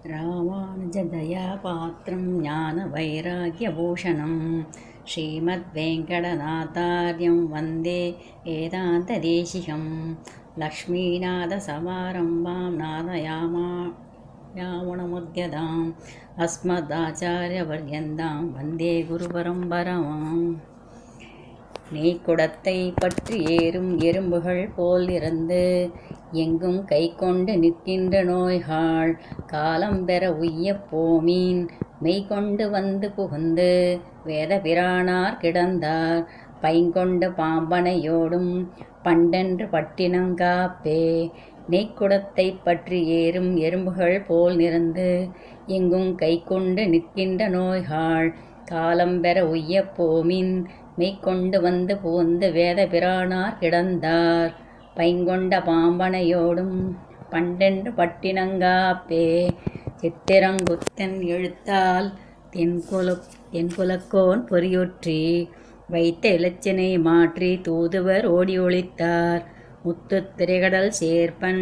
ராமானுஜதயாபாத்திரம் ஞான வைராக்கியபூஷணம் ஸ்ரீமத்வேங்கடநாதாரியம் வந்தே வேதாந்ததேசிகம் லக்ஷ்மீநாதசமாரம்பாம் நாதயாமா யாமுணமுத்யதாம் அஸ்மதாச்சாரியபர்யந்தாம் வந்தே குருபரம்பரமாம் நெய்க்குடத்தை பற்றி ஏறும் எறும்புகள் போல் இருந்து எங்கும் கை கொண்டு நிற்கின்ற நோய்கள் காலம் பெற உய்யப் போமீன் மெய் கொண்டு வந்து புகுந்து வேத பிரானார் கிடந்தார் பைங்கொண்டு பாம்பனையோடும் பண்டென்று பட்டினங்காப்பே நெய்க்குடத்தை பற்றி ஏறும் எறும்புகள் போல் நிறந்து எங்கும் கை கொண்டு நிற்கின்ற நோய்கள் காலம் பெற உய்யப் போமின் மெய்க்கொண்டு வந்து புகுந்து வேத பிரானார் கிடந்தார் பைங்கொண்ட பாம்பனையோடும் பண்டென்று பட்டினங்காப்பே சித்திரங்குத்தன் எழுத்தால் தென்குல தென்குலக்கோன் பொறியுற்றி வைத்த இலச்சினை மாற்றி தூதுவர் ஓடி ஒளித்தார் முத்துத் திரைகடல் சேர்ப்பன்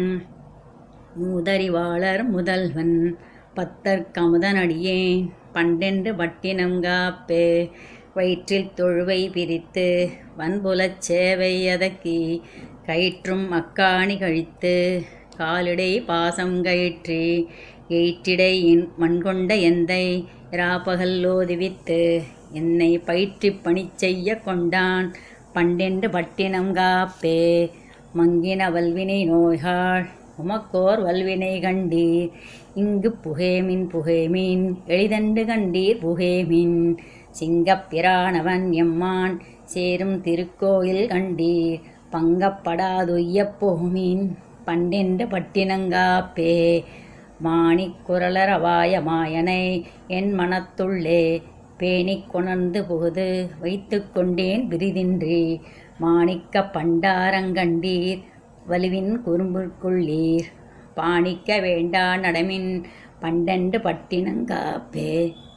மூதறிவாளர் முதல்வன் பத்தர் கமுதனடியேன் பண்டென்று பட்டினங்காப்பே வயிற்றில் தொழுவை பிரித்து வன்புலச் சேவை அதக்கி கயிற்றும் அக்காணி கழித்து காலிடை பாசம் கயிற்றி எயிற்றிடை மண்கொண்ட எந்தை இராப்பகல் ஓதுவித்து என்னை பயிற்றி பணி செய்ய கொண்டான் பண்டென்று பட்டினம் காப்பே மங்கின வல்வினை நோய்கள் உமக்கோர் வல்வினை கண்டீர் இங்கு புகேமின் புகேமின் எளிதண்டு கண்டீர் புகேமின் சிங்கப்பிரானவன் எம்மான் சேரும் திருக்கோயில் கண்டீர் பங்கப்படாதொய்யப் போமின் பண்டென்று பட்டினங்காப்பே மாணிக்குரலரவாய மாயனை என் மனத்துள்ளே பேணிக் கொணர்ந்து புகுது வைத்து கொண்டேன் விரிதின்றி மாணிக்க பண்டாரங்கண்டீர் வலுவின் குறும்புக்குள்ளீர் பாணிக்க வேண்டா நடமின் பண்டண்டு பட்டினங்காப்பே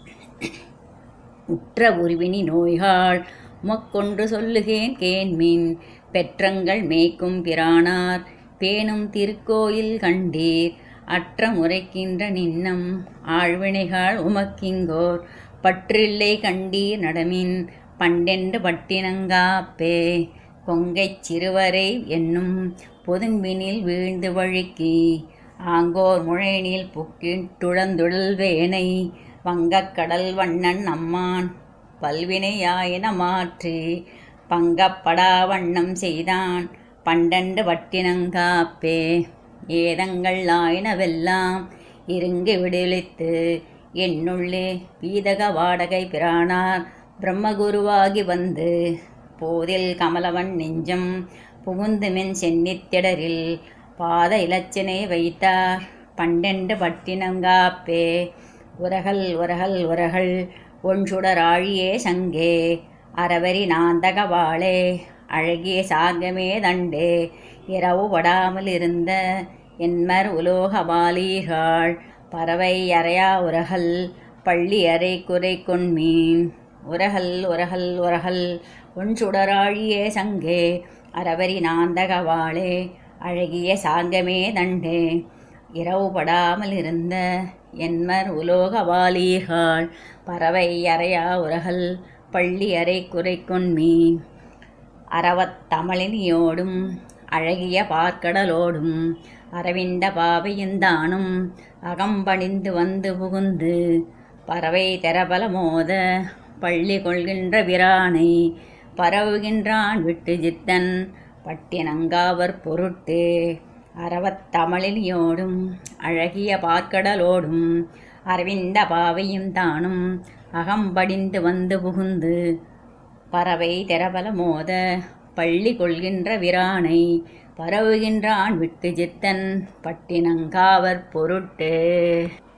உற்ற உருவினி நோய்கள் உமக்கொன்று சொல்லுகேன் கேண்மின் பெற்றங்கள் மேய்க்கும் பிரானார் பேணும் திருக்கோயில் கண்டீர் அற்ற முறைக்கின்ற நின்னம் ஆழ்வினைகள் உமக்கிங்கோர் பற்றில்லை கண்டீர் நடமின் பண்டென்று பட்டினங்காப்பே கொங்கைச் சிறுவரை என்னும் பொதும்பினில் வீழ்ந்து வழுக்கி ஆங்கோர் முழைனில் புக்கிட்டுழந்துழல் வேனை வங்கக்கடல் வண்ணன் அம்மான் பல்வினையாயின மாற்றி பங்கப்படா வண்ணம் செய்தான் பண்டண்டு வட்டினங்காப்பே ஏதங்கள் ஆயினவெல்லாம் இருங்கு விடுவித்து என்னுள்ளே பீதக வாடகை பிரானார் பிரம்மகுருவாகி வந்து போதில் கமலவன் நெஞ்சம் புகுந்து மென் சென்னித்திடரில் பாத இலச்சினை வைத்தார் பண்டெண்டு பட்டினங்காப்பே உரகல் உரகல் உரகல் ஒன்சுடராழியே சங்கே அறவரி நாந்தக வாழே அழகிய சார்கமே தண்டே இரவு படாமல் இருந்த என்மர் உலோகபாலீர்கள் பறவை அறையா உரகல் பள்ளி அறை குறை கொன்மீன் உரகல் உரகல் உரகல் ஒன்சுடராழியே சங்கே அறவரி நாந்தக வாழே அழகிய சார்கமே தண்டே இரவு படாமல் இருந்த என்மர் உலோகவாலீர்கள் பறவை அறையா உரகல் பள்ளி அறை குறை கொன்மீன் அறவத்தமிழினியோடும் அழகிய பார்க்கடலோடும் அரவிந்த பாவையுந்தானும் அகம்பணிந்து வந்து புகுந்து பறவை தெரபல மோத பள்ளி கொள்கின்ற பிரானை பரவுகின்றான் விட்டு ஜித்தன் பட்டினங்காவர் பொருட்டு அறவத்தமிழினியோடும் அழகிய பார்க்கடலோடும் அரவிந்த பாவையும் தானும் அகம்படிந்து வந்து புகுந்து பறவை தெரபல மோத பள்ளி கொள்கின்ற விரானை பரவுகின்றான் விட்டு ஜித்தன் பட்டினங்காவர் பொருட்டு